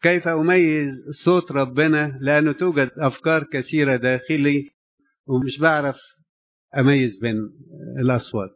كيف أميز صوت ربنا لأنه توجد أفكار كثيرة داخلي ومش بعرف أميز بين الأصوات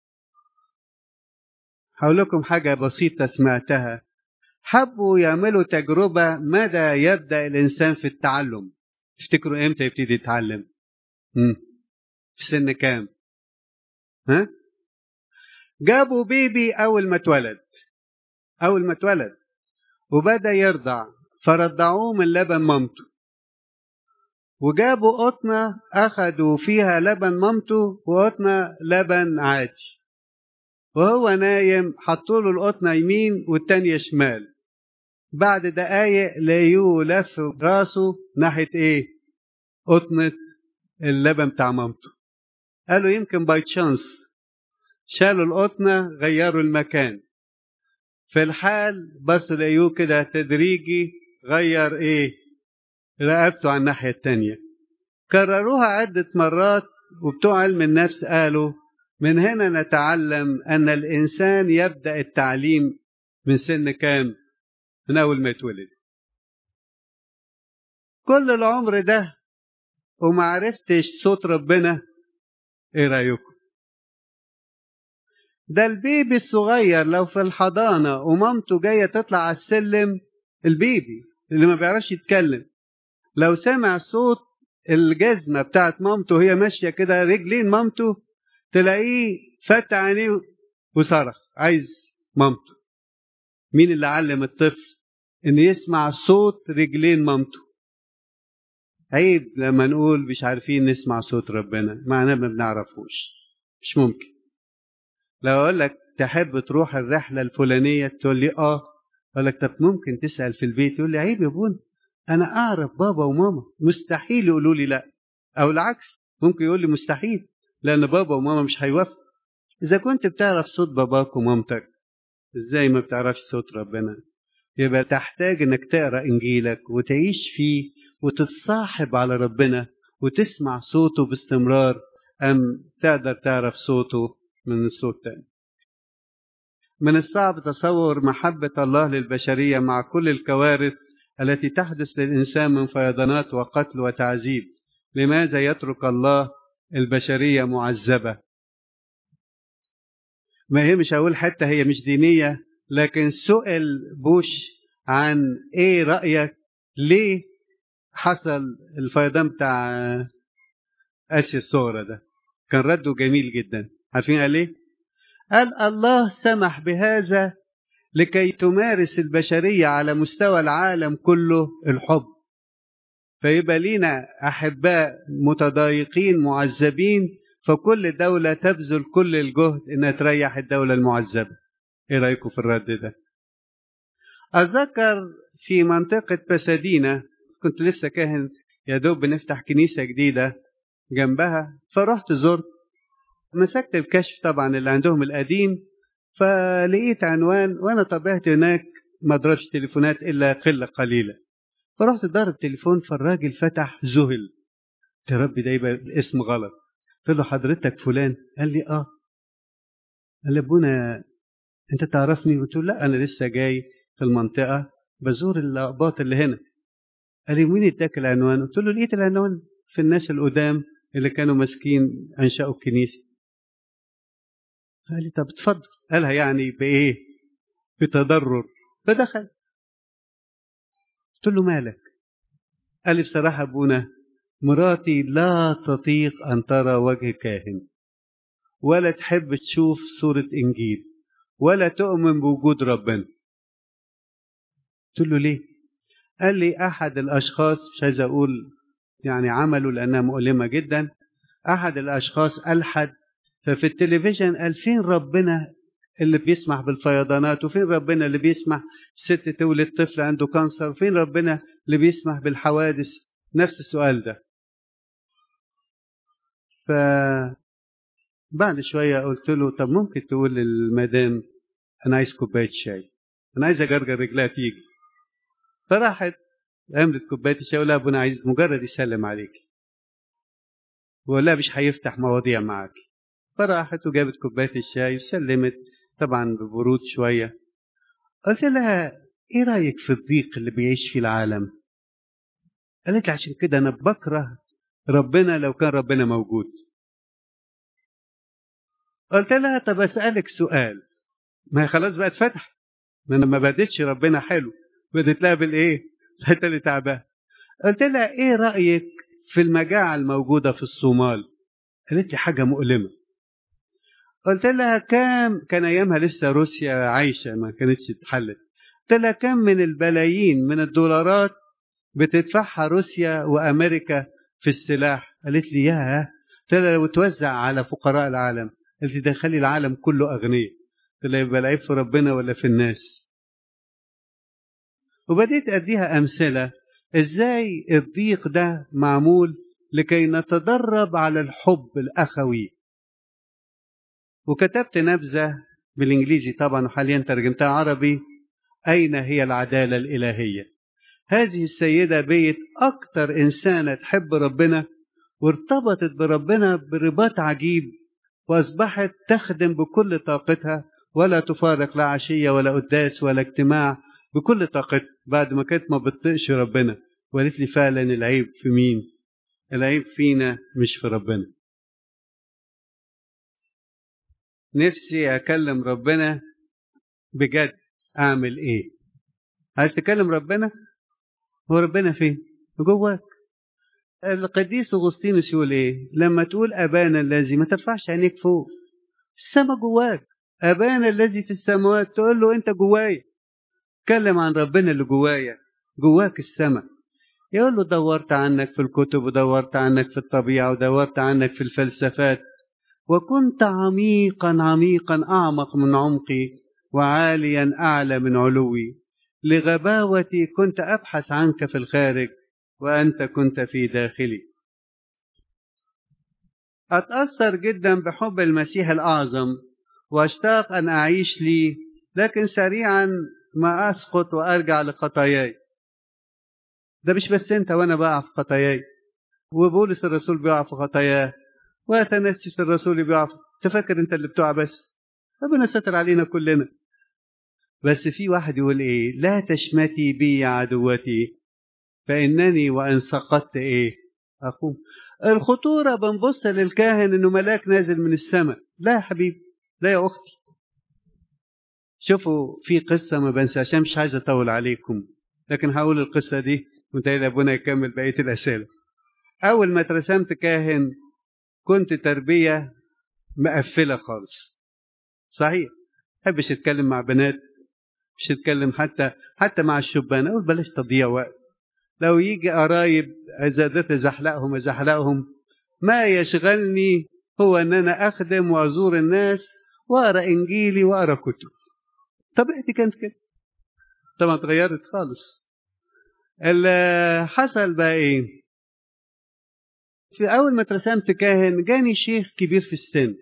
هقول لكم حاجة بسيطة سمعتها حبوا يعملوا تجربة مدى يبدأ الإنسان في التعلم تفتكروا إمتى يبتدي يتعلم مم. في سن كام ها جابوا بيبي أول ما اتولد أول ما اتولد وبدأ يرضع فرضعوه من لبن مامته وجابوا قطنة أخدوا فيها لبن مامته وقطنة لبن عادي وهو نايم حطوا له القطنة يمين والتانية شمال بعد دقايق لقيوه لف راسه ناحية ايه قطنة اللبن بتاع مامته قالوا يمكن باي تشانس شالوا القطنة غيروا المكان في الحال بصوا لقيوه كده تدريجي غير ايه رقبته على الناحية التانية كرروها عدة مرات وبتوع علم النفس قالوا من هنا نتعلم أن الإنسان يبدأ التعليم من سن كام؟ من أول ما يتولد. كل العمر ده وما عرفتش صوت ربنا إيه رأيكم؟ ده البيبي الصغير لو في الحضانة ومامته جاية تطلع على السلم البيبي اللي ما بيعرفش يتكلم لو سمع صوت الجزمة بتاعت مامته وهي ماشية كده رجلين مامته تلاقيه فتح عينيه وصرخ عايز مامته مين اللي علم الطفل ان يسمع صوت رجلين مامته عيب لما نقول مش عارفين نسمع صوت ربنا معناه ما بنعرفوش مش ممكن لو اقول لك تحب تروح الرحله الفلانيه تقول لي اه اقول لك طب ممكن تسال في البيت يقول لي عيب يا ابونا انا اعرف بابا وماما مستحيل يقولوا لي لا او العكس ممكن يقول لي مستحيل لان بابا وماما مش هيوافقوا اذا كنت بتعرف صوت باباك ومامتك ازاي ما بتعرفش صوت ربنا يبقى تحتاج انك تقرا انجيلك وتعيش فيه وتتصاحب على ربنا وتسمع صوته باستمرار ام تقدر تعرف صوته من الصوت تاني من الصعب تصور محبة الله للبشرية مع كل الكوارث التي تحدث للإنسان من فيضانات وقتل وتعذيب لماذا يترك الله البشرية معذبة ما هي مش هقول حتى هي مش دينية لكن سئل بوش عن ايه رأيك ليه حصل الفيضان بتاع اسيا الصغرى ده كان رده جميل جدا عارفين قال ايه قال الله سمح بهذا لكي تمارس البشرية على مستوى العالم كله الحب فيبقى لينا أحباء متضايقين معذبين فكل دولة تبذل كل الجهد إنها تريح الدولة المعذبة إيه رأيكم في الرد ده أتذكر في منطقة بسادينا كنت لسه كاهن يا دوب بنفتح كنيسة جديدة جنبها فرحت زرت مسكت الكشف طبعا اللي عندهم القديم فلقيت عنوان وانا طبيعتي هناك ما اضربش تليفونات الا قله قليله فرحت ضارب تليفون فالراجل فتح ذهل يا رب ده يبقى الاسم غلط قلت له حضرتك فلان قال لي اه قال لي ابونا انت تعرفني قلت له لا انا لسه جاي في المنطقه بزور الاقباط اللي هنا قال لي مين اداك العنوان قلت له لقيت العنوان في الناس القدام اللي كانوا ماسكين انشأوا الكنيسه قال لي طب اتفضل قالها يعني بايه بتضرر فدخل قلت له مالك قال لي بصراحة أبونا مراتي لا تطيق أن ترى وجه كاهن ولا تحب تشوف صورة إنجيل ولا تؤمن بوجود ربنا قلت له ليه قال لي أحد الأشخاص مش عايز أقول يعني عمله لأنها مؤلمة جدا أحد الأشخاص ألحد ففي التلفزيون قال فين ربنا اللي بيسمح بالفيضانات وفين ربنا اللي بيسمح ست تولد طفل عنده كانسر وفين ربنا اللي بيسمح بالحوادث نفس السؤال ده ف بعد شوية قلت له طب ممكن تقول للمدام أنا عايز كوباية شاي أنا عايز أجرجر رجلها تيجي فراحت عملت كوباية الشاي ولا أبونا عايز مجرد يسلم عليك ولا مش هيفتح مواضيع معاك فراحت وجابت كوباية الشاي وسلمت طبعا ببرود شوية قلت لها ايه رايك في الضيق اللي بيعيش فيه العالم قالت لي عشان كده انا بكره ربنا لو كان ربنا موجود قلت لها طب اسالك سؤال ما هي خلاص بقت فتح ما انا ما بدتش ربنا حلو بدت لها بالايه الحته اللي تعبان قلت لها ايه رايك في المجاعه الموجوده في الصومال قالت لي حاجه مؤلمه قلت لها كام كان ايامها لسه روسيا عايشه ما كانتش اتحلت قلت لها كم من البلايين من الدولارات بتدفعها روسيا وامريكا في السلاح قالت لي ياه قلت لها لو توزع على فقراء العالم قالت لي ده خلي العالم كله اغنياء قلت لها يبقى العيب في ربنا ولا في الناس وبديت اديها امثله ازاي الضيق ده معمول لكي نتدرب على الحب الاخوي وكتبت نبذه بالانجليزي طبعا وحاليا ترجمتها عربي اين هي العداله الالهيه هذه السيده بيت اكتر انسانه تحب ربنا وارتبطت بربنا برباط عجيب واصبحت تخدم بكل طاقتها ولا تفارق لا عشيه ولا قداس ولا اجتماع بكل طاقتها بعد ما كانت ما بتطيقش ربنا وقالت لي فعلا العيب في مين العيب فينا مش في ربنا نفسي اكلم ربنا بجد اعمل ايه عايز تكلم ربنا هو ربنا فين جواك القديس اغسطينوس يقول ايه لما تقول ابانا الذي ما ترفعش عينيك فوق السما جواك ابانا الذي في السماوات تقول له انت جوايا اتكلم عن ربنا اللي جوايا جواك السما يقول له دورت عنك في الكتب ودورت عنك في الطبيعه ودورت عنك في الفلسفات وكنت عميقا عميقا اعمق من عمقي وعاليا اعلى من علوي لغباوتي كنت ابحث عنك في الخارج وانت كنت في داخلي اتاثر جدا بحب المسيح الاعظم واشتاق ان اعيش لي لكن سريعا ما اسقط وارجع لخطاياي ده مش بس انت وانا بقع في خطاياي وبولس الرسول بيقع في خطاياه واتنسس الرسول بيقع في تفكر انت اللي بتقع بس ربنا ستر علينا كلنا بس في واحد يقول ايه لا تشمتي بي يا عدوتي فانني وان سقطت ايه اقوم الخطوره بنبص للكاهن انه ملاك نازل من السماء لا يا حبيبي لا يا اختي شوفوا في قصه ما بنساش مش عايز اطول عليكم لكن هقول القصه دي وتلاقي ابونا يكمل بقيه الاسئله اول ما اترسمت كاهن كنت تربيه مقفله خالص صحيح بحبش اتكلم مع بنات مش اتكلم حتى حتى مع الشبان اقول بلاش تضييع وقت لو يجي قرايب اذا قدرت ازحلقهم ازحلقهم ما يشغلني هو ان انا اخدم وازور الناس واقرا انجيلي واقرا كتب طبيعتي كانت كده طبعا اتغيرت خالص اللي حصل بقى ايه في اول ما اترسمت كاهن جاني شيخ كبير في السن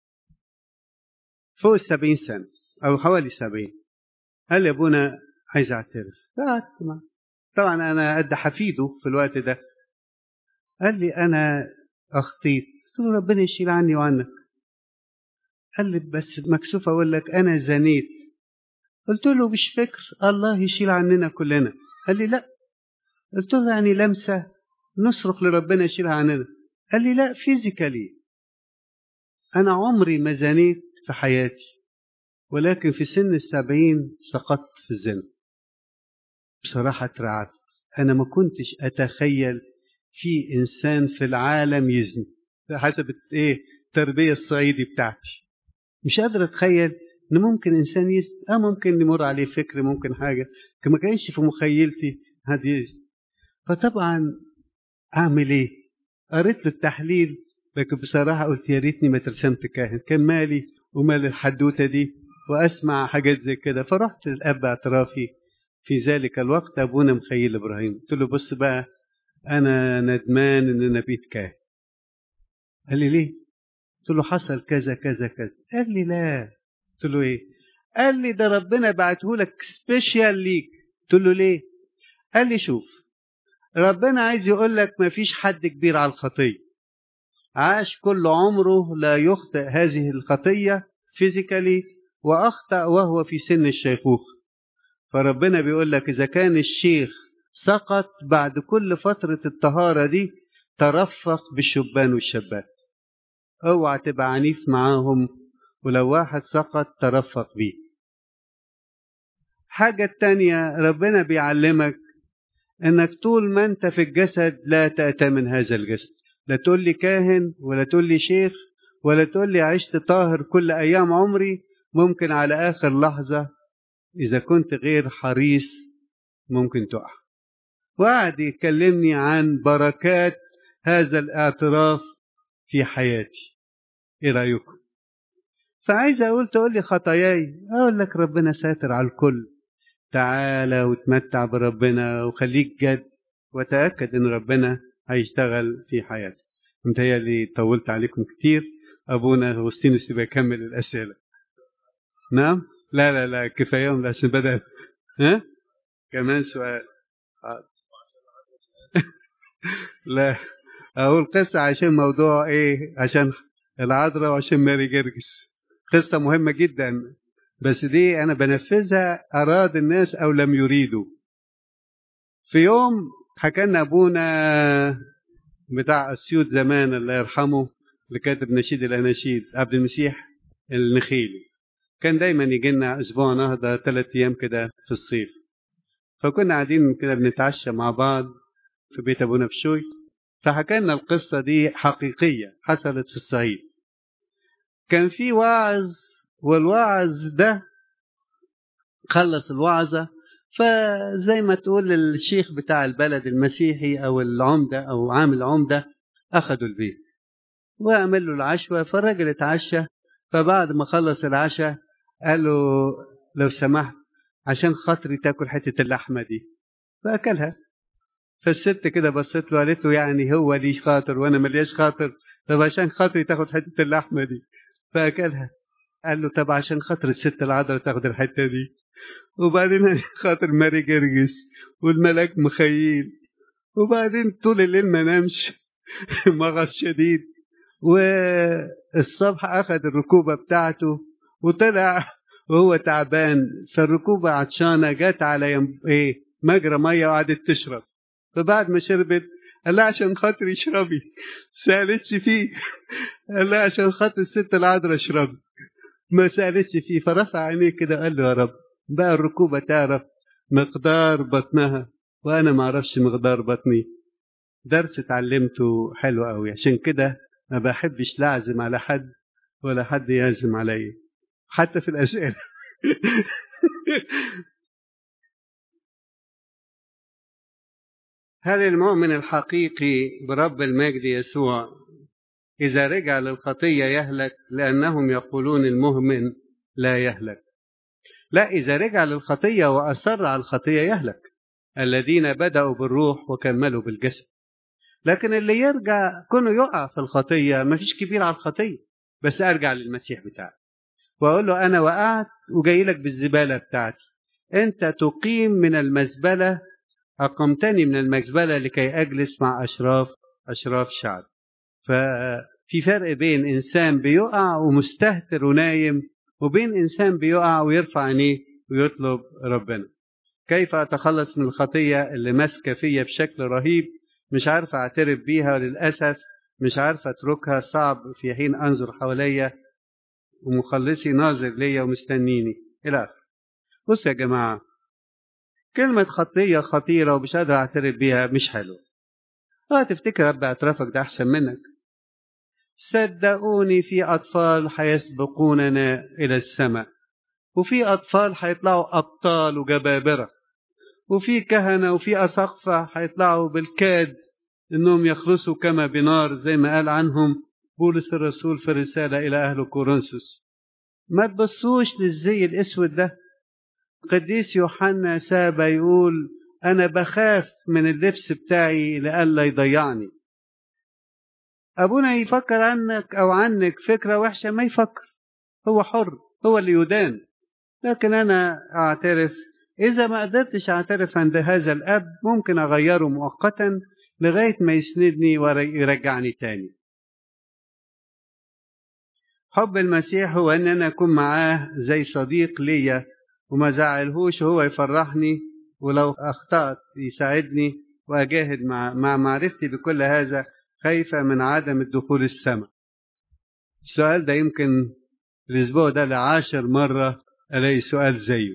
فوق السبعين سنة أو حوالي سبعين قال لي أبونا عايز أعترف فقعدت معه طبعا أنا قد حفيده في الوقت ده قال لي أنا أخطيت قلت له ربنا يشيل عني وعنك قال لي بس مكسوف أقول لك أنا زنيت قلت له مش فكر الله يشيل عننا كلنا قال لي لا قلت له يعني لمسة نصرخ لربنا يشيلها عننا قال لي لا فيزيكالي أنا عمري ما زنيت في حياتي ولكن في سن السبعين سقطت في الزنا بصراحة اترعبت أنا ما كنتش أتخيل في إنسان في العالم يزني حسب إيه التربية الصعيدي بتاعتي مش قادر أتخيل إن ممكن إنسان يزني آه ممكن يمر عليه فكر ممكن حاجة ما كانش في مخيلتي هذه يزني فطبعا أعمل إيه؟ قريت له التحليل لكن بصراحة قلت يا ريتني ما ترسمت كاهن كان مالي ومال الحدوته دي واسمع حاجات زي كده فرحت للاب اعترافي في ذلك الوقت ابونا مخيل ابراهيم قلت له بص بقى انا ندمان ان انا بقيت كاهن قال لي ليه قلت له حصل كذا كذا كذا قال لي لا قلت له ايه قال لي ده ربنا بعته لك سبيشال ليك قلت له ليه قال لي شوف ربنا عايز يقول لك ما فيش حد كبير على الخطيه عاش كل عمره لا يخطئ هذه الخطية فيزيكالي وأخطأ وهو في سن الشيخوخة فربنا بيقول لك إذا كان الشيخ سقط بعد كل فترة الطهارة دي ترفق بالشبان والشابات اوعى تبقى عنيف معاهم ولو واحد سقط ترفق بيه حاجة التانية ربنا بيعلمك انك طول ما انت في الجسد لا تأتمن هذا الجسد لا تقول لي كاهن ولا تقول لي شيخ ولا تقول لي عشت طاهر كل ايام عمري ممكن على اخر لحظة اذا كنت غير حريص ممكن تقع وقعد يكلمني عن بركات هذا الاعتراف في حياتي ايه رايكم فعايز اقول تقول لي خطاياي اقول لك ربنا ساتر على الكل تعالى وتمتع بربنا وخليك جد وتاكد ان ربنا هيشتغل في حياتك متهيألي طولت عليكم كتير ابونا اغسطينوس يبقى يكمل الاسئله نعم لا لا لا كفايهم عشان بدا ها كمان سؤال لا اقول قصه عشان موضوع ايه عشان العذراء وعشان ماري جرجس قصه مهمه جدا بس دي انا بنفذها اراد الناس او لم يريدوا في يوم حكى لنا ابونا بتاع اسيوط زمان الله يرحمه اللي كاتب نشيد الاناشيد عبد المسيح النخيلي كان دايما يجي لنا اسبوع نهضه ثلاث ايام كده في الصيف فكنا قاعدين كده بنتعشى مع بعض في بيت ابونا بشوي فحكى لنا القصه دي حقيقيه حصلت في الصعيد كان في واعظ والواعظ ده خلص الوعظة فزي ما تقول الشيخ بتاع البلد المسيحي أو العمدة أو عامل عمدة أخدوا البيت وعمل له العشوة فالراجل اتعشى فبعد ما خلص العشاء قال له لو سمحت عشان خاطري تاكل حتة اللحمة دي فأكلها فالست كده بصت له قالت له يعني هو ليه خاطر وانا ملياش خاطر طب عشان خاطري تاخد حته اللحمه دي فاكلها قال له طب عشان خاطر الست العذراء تاخد الحته دي وبعدين خاطر ماري جرجس والملاك مخيل وبعدين طول الليل ما نامش مغص شديد والصبح اخذ الركوبه بتاعته وطلع وهو تعبان فالركوبه عطشانه جت على يم... ايه مجرى ميه وقعدت تشرب فبعد ما شربت قال لها عشان خاطري اشربي سالتش فيه قال لها عشان خاطر الست العذراء اشربي ما سالتش فيه فرفع عينيه كده قال له يا رب بقى الركوبه تعرف مقدار بطنها وانا ما اعرفش مقدار بطني درس اتعلمته حلو قوي عشان كده ما بحبش لا اعزم على حد ولا حد يعزم عليا حتى في الاسئله هل المؤمن الحقيقي برب المجد يسوع إذا رجع للخطية يهلك لأنهم يقولون المؤمن لا يهلك لا إذا رجع للخطية وأصر على الخطية يهلك الذين بدأوا بالروح وكملوا بالجسد لكن اللي يرجع كونه يقع في الخطية ما فيش كبير على الخطية بس أرجع للمسيح بتاعي وأقول له أنا وقعت وجاي لك بالزبالة بتاعتي أنت تقيم من المزبلة أقمتني من المزبلة لكي أجلس مع أشراف أشراف شعب ففي فرق بين إنسان بيقع ومستهتر ونايم وبين إنسان بيقع ويرفع عينيه ويطلب ربنا كيف أتخلص من الخطية اللي ماسكة فيا بشكل رهيب مش عارف أعترف بيها وللأسف مش عارف أتركها صعب في حين أنظر حواليا ومخلصي ناظر ليا ومستنيني إلى آخره بص يا جماعة كلمة خطية خطيرة ومش قادر أعترف بيها مش حلو اه تفتكر رب اعترافك ده أحسن منك صدقوني في أطفال هيسبقوننا إلى السماء وفي أطفال هيطلعوا أبطال وجبابرة وفي كهنة وفي أساقفة هيطلعوا بالكاد إنهم يخلصوا كما بنار زي ما قال عنهم بولس الرسول في الرسالة إلى أهل كورنثوس ما تبصوش للزي الأسود ده قديس يوحنا سابا يقول أنا بخاف من اللبس بتاعي لئلا يضيعني أبونا يفكر عنك أو عنك فكرة وحشة ما يفكر هو حر هو اللي يدان لكن أنا أعترف إذا ما قدرتش أعترف عند هذا الأب ممكن أغيره مؤقتا لغاية ما يسندني ويرجعني تاني حب المسيح هو أن أنا أكون معاه زي صديق ليا وما زعلهوش وهو يفرحني ولو أخطأت يساعدني وأجاهد مع, مع معرفتي بكل هذا خايفة من عدم الدخول السماء السؤال ده يمكن الأسبوع ده لعاشر مرة ألاقي سؤال زيه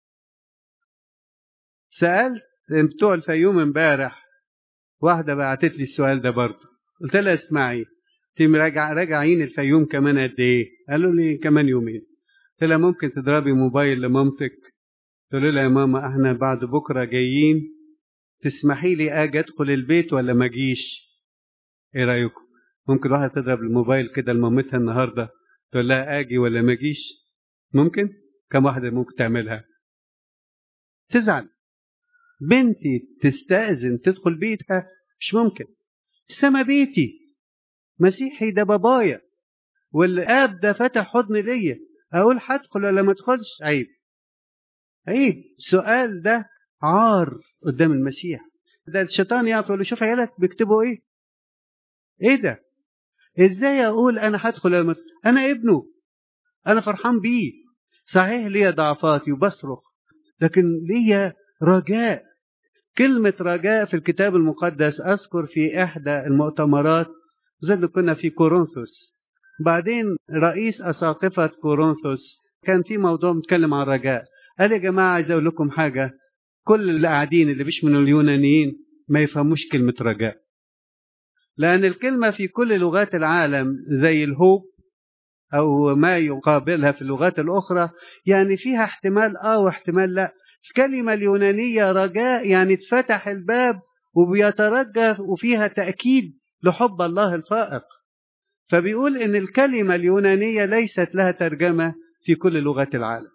سألت بتوع الفيوم امبارح واحدة بعتت لي السؤال ده برضه قلت لها اسمعي انت راجع راجعين الفيوم كمان قد ايه؟ قالوا لي كمان يومين قلت لها ممكن تضربي موبايل لمامتك قلت لها يا ماما احنا بعد بكره جايين تسمحي لي اجي ادخل البيت ولا ما اجيش؟ ايه رايكم؟ ممكن واحده تضرب الموبايل كده لمامتها النهارده تقول لها اجي ولا ما اجيش؟ ممكن؟ كم واحده ممكن تعملها؟ تزعل بنتي تستأذن تدخل بيتها مش ممكن السما بيتي مسيحي ده بابايا والاب ده فتح حضن ليا اقول هدخل ولا ما ادخلش عيب عيب السؤال ده عار قدام المسيح ده الشيطان يقف يقول له شوف عيالك بيكتبوا ايه ايه ده ازاي اقول انا هدخل ولا ما انا ابنه انا فرحان بيه صحيح ليا ضعفاتي وبصرخ لكن ليا رجاء كلمة رجاء في الكتاب المقدس أذكر في إحدى المؤتمرات زي كنا في كورنثوس بعدين رئيس أساقفة كورنثوس كان في موضوع متكلم عن الرجاء قال يا جماعة عايز أقول لكم حاجة كل اللي قاعدين اللي مش من اليونانيين ما يفهموش كلمة رجاء لأن الكلمة في كل لغات العالم زي الهوب أو ما يقابلها في اللغات الأخرى يعني فيها احتمال آه واحتمال لا الكلمة اليونانية رجاء يعني اتفتح الباب وبيترجى وفيها تأكيد لحب الله الفائق فبيقول إن الكلمة اليونانية ليست لها ترجمة في كل لغات العالم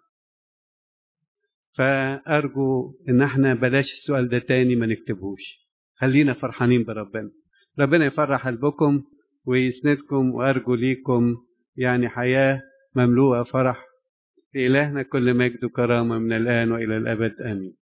فأرجو إن احنا بلاش السؤال ده تاني ما نكتبهوش خلينا فرحانين بربنا ربنا يفرح قلبكم ويسندكم وأرجو ليكم يعني حياة مملوءة فرح لإلهنا كل مجد وكرامة من الآن وإلى الأبد آمين